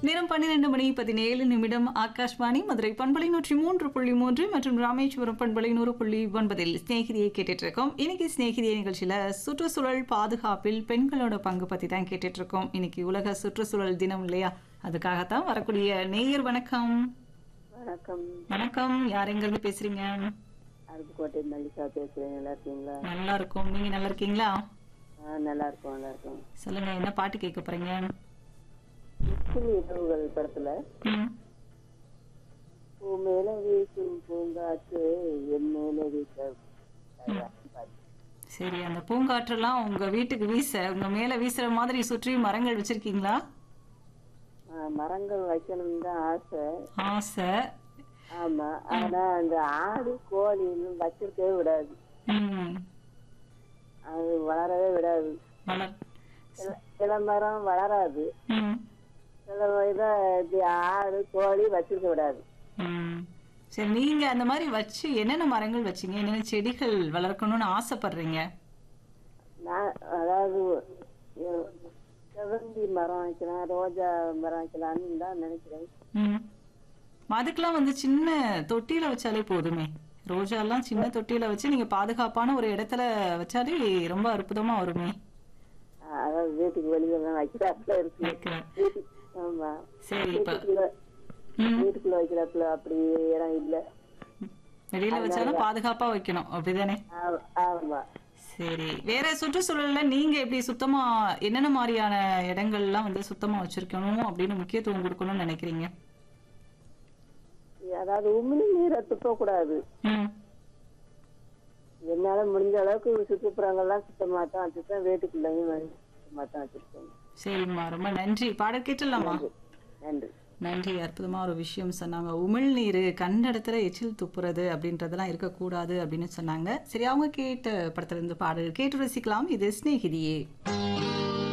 நேரம் பன்னிரண்டு மணி பதினேழு நிமிடம் ஆகாஷ்வாணி மதுரை பண்பலை நூற்றி மூன்று புள்ளி மூன்று மற்றும் ராமேஸ்வரம் பண்பலை நூறு புள்ளி ஒன்பதில் ஸ்நேகிதியை கேட்டுட்டு இருக்கோம் இன்னைக்கு ஸ்நேகிதியை நிகழ்ச்சியில சுற்றுச்சூழல் பாதுகாப்பில் பெண்களோட பங்கு பத்தி தான் கேட்டுட்டு இருக்கோம் இன்னைக்கு உலக சுற்றுச்சூழல் தினம் இல்லையா அதுக்காகத்தான் வரக்கூடிய நேயர் வணக்கம் வணக்கம் வணக்கம் யார் எங்கிருந்து பேசுறீங்க அருப்புக்கோட்டை மல்லிகா பேசுறேன் நல்லா இருக்கீங்களா நல்லா இருக்கும் நீங்க நல்லா இருக்கீங்களா ஆ நல்லா இருக்கோம் நல்லா இருக்கோம் சொல்லுங்க என்ன பாட்டு கேட்க போறீங்க முஸ்லிம் இரவுகள் படத்துல ம், பூ மேல வீசும் பூங்காற்று என் மேல வீச சரி அந்த பூங்காற்றெல்லாம் உங்க வீட்டுக்கு வீச உங்க மேல வீசுற மாதிரி சுற்றி மரங்கள் வச்சிருக்கீங்களா ஆ, மரங்கள் வைக்கணும்னு தான் ஆசை ஆசை ஆமா ஆனா அந்த ஆடு கோழி இன்னும் வச்சிருக்கவே விடாது ம் அது வளரவே விடாது வளர் சில- சில மரம் வளராது ம் சில இதை இப்படி ஆடு கோழி வச்சிருக்க விடாது ம் சரி நீங்க அந்த மாதிரி வச்சு என்னென்ன மரங்கள் வச்சீங்க என்னென்ன செடிகள் வளர்க்கணும்னு ஆசைப்படுறீங்க நான் அதாவது எ- செவ்வந்தி மரம் வைக்கலாம் ரோஜா மரம் வைக்கலாம்னு தான் நினைக்கிறேன் ம் அதுக்கெல்லாம் வந்து சின்ன தொட்டியில வச்சாலே போதுமே ரோஜாலாம் சின்ன தொட்டியில வச்சு நீங்க பாதுகாப்பான ஒரு இடத்துல வச்சாலே ரொம்ப அற்புதமா வருமே அஹ் அதாவது வீட்டுக்கு வெளியில தான் வைக்கிறாப்புல இருக்கு வைக்கிறேன். வீட்டுக்கு ஆமா சரி இப்ப வீட்டுக்குள்ள ம் வீட்டுக்குள்ள வைக்கிறாப்புல அப்படி இடம் இல்ல வெளியில வச்சாலும் பாதுகாப்பா வைக்கணும் அப்படிதானே ஆ- ஆமா சரி வேற சுற்றுச்சூழல்ல நீங்க எப்படி சுத்தமா என்னென்ன மாதிரியான இடங்கள்லாம் வந்து சுத்தமா வச்சிருக்கணும் அப்படின்னு முக்கியத்துவம் கொடுக்கணும்னு நினைக்கிறீங்க அதாவது உமிழ் நீரை துப்பக்கூடாது ம் என்னால முடிஞ்ச அளவுக்கு சுற்றுப்புறங்கள்லாம் சுத்தமா தான் வச்சிருக்கேன் வீட்டுக்குள்ளேயும் வந்து சுத்தமா தான் வச்சிருக்கேன் சரிம்மா ரொம்ப நன்றி பாடல் கேட்டுடலாமா நன்றி நன்றி அற்புதமா ஒரு விஷயம் சொன்னாங்க உமிழ்நீர் கண்ட இடத்துல எச்சில் துப்புறது அப்படின்றதெல்லாம் இருக்கக்கூடாது அப்படின்னு சொன்னாங்க சரி அவங்க கேட்ட படத்துல இருந்து பாடல் கேட்டு ரசிக்கலாம் இது ஸ்நேகிதியே